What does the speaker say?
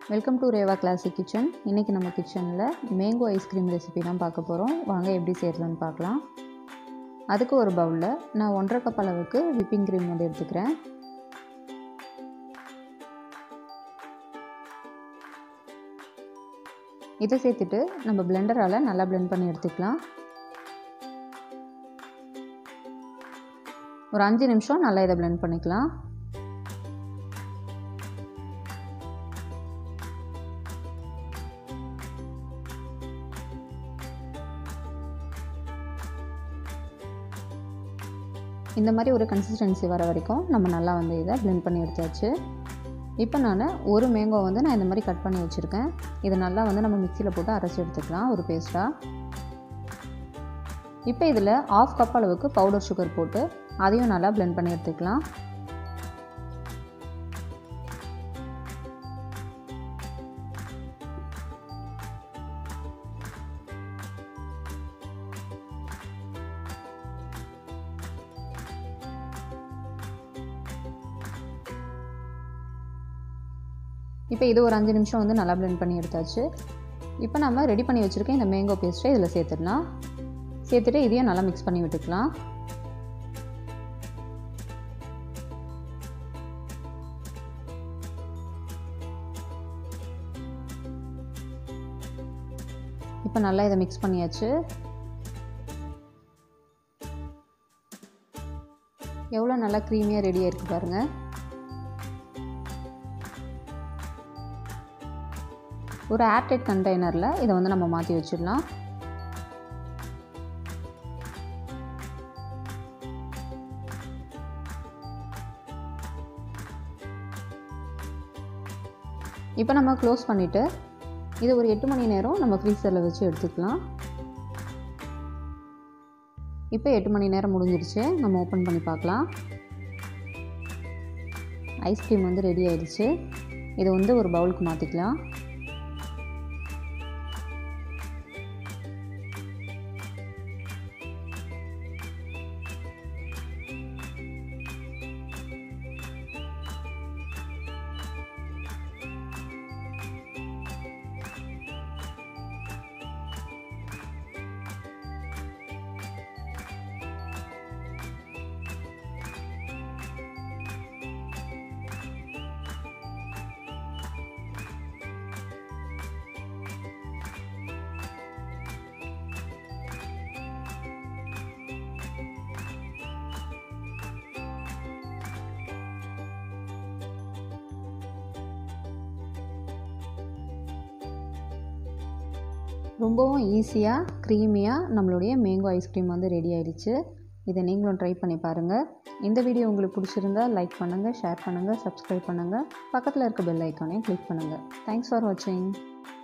welcome to Reva classic kitchen இன்றைக்கி நம்ம கிச்சனில் மேங்கோ ஐஸ்கிரீம் ரெசிபி தான் பார்க்க போகிறோம் வாங்க எப்படி செய்கிறதுன்னு பார்க்கலாம் அதுக்கு ஒரு பவுலில் நான் ஒன்றரை கப் அளவுக்கு விப்பிங் க்ரீம் வந்து எடுத்துக்கிறேன் இதை சேர்த்துட்டு நம்ம பிளெண்டரால் நல்லா பிளெண்ட் பண்ணி எடுத்துக்கலாம் ஒரு அஞ்சு நிமிஷம் நல்லா இதை பிளெண்ட் பண்ணிக்கலாம் இந்த மாதிரி ஒரு கன்சிஸ்டன்சி வர வரைக்கும் நம்ம நல்லா வந்து இதை பிளெண்ட் பண்ணி எடுத்தாச்சு இப்போ நான் ஒரு மேங்கோ வந்து நான் இந்த மாதிரி கட் பண்ணி வச்சுருக்கேன் இதை நல்லா வந்து நம்ம மிக்சியில் போட்டு அரைச்சி எடுத்துக்கலாம் ஒரு பேஸ்ட்டாக இப்போ இதில் ஆஃப் கப் அளவுக்கு பவுடர் சுகர் போட்டு அதையும் நல்லா பிளெண்ட் பண்ணி எடுத்துக்கலாம் இப்போ இது ஒரு அஞ்சு நிமிஷம் வந்து நல்லா பிளெண்ட் பண்ணி எடுத்தாச்சு இப்போ நம்ம ரெடி பண்ணி வச்சுருக்க இந்த மேங்கோ பேஸ்ட்டை இதில் சேர்த்துடலாம் சேர்த்துட்டு இதையும் நல்லா மிக்ஸ் பண்ணி விட்டுக்கலாம் இப்போ நல்லா இதை மிக்ஸ் பண்ணியாச்சு எவ்வளோ நல்லா க்ரீமியாக ரெடியாக இருக்குது பாருங்கள் ஒரு ஏர்டைட் கண்டெய்னரில் இதை வந்து நம்ம மாற்றி வச்சிடலாம் இப்போ நம்ம க்ளோஸ் பண்ணிவிட்டு இது ஒரு எட்டு மணி நேரம் நம்ம ஃப்ரீசரில் வச்சு எடுத்துக்கலாம் இப்போ எட்டு மணி நேரம் முடிஞ்சிருச்சு நம்ம ஓப்பன் பண்ணி பார்க்கலாம் ஐஸ்கிரீம் வந்து ரெடி ஆயிடுச்சு இதை வந்து ஒரு பவுலுக்கு மாற்றிக்கலாம் ரொம்பவும் ஈஸியாக க்ரீமியாக நம்மளுடைய மேங்கோ ஐஸ்கிரீம் வந்து ரெடி ஆயிடுச்சு இதை நீங்களும் ட்ரை பண்ணி பாருங்கள் இந்த வீடியோ உங்களுக்கு பிடிச்சிருந்தா லைக் பண்ணுங்கள் ஷேர் பண்ணுங்கள் சப்ஸ்கிரைப் பண்ணுங்கள் பக்கத்தில் இருக்க பெல் ஐக்கானையும் கிளிக் பண்ணுங்கள் தேங்க்ஸ் ஃபார் வாட்சிங்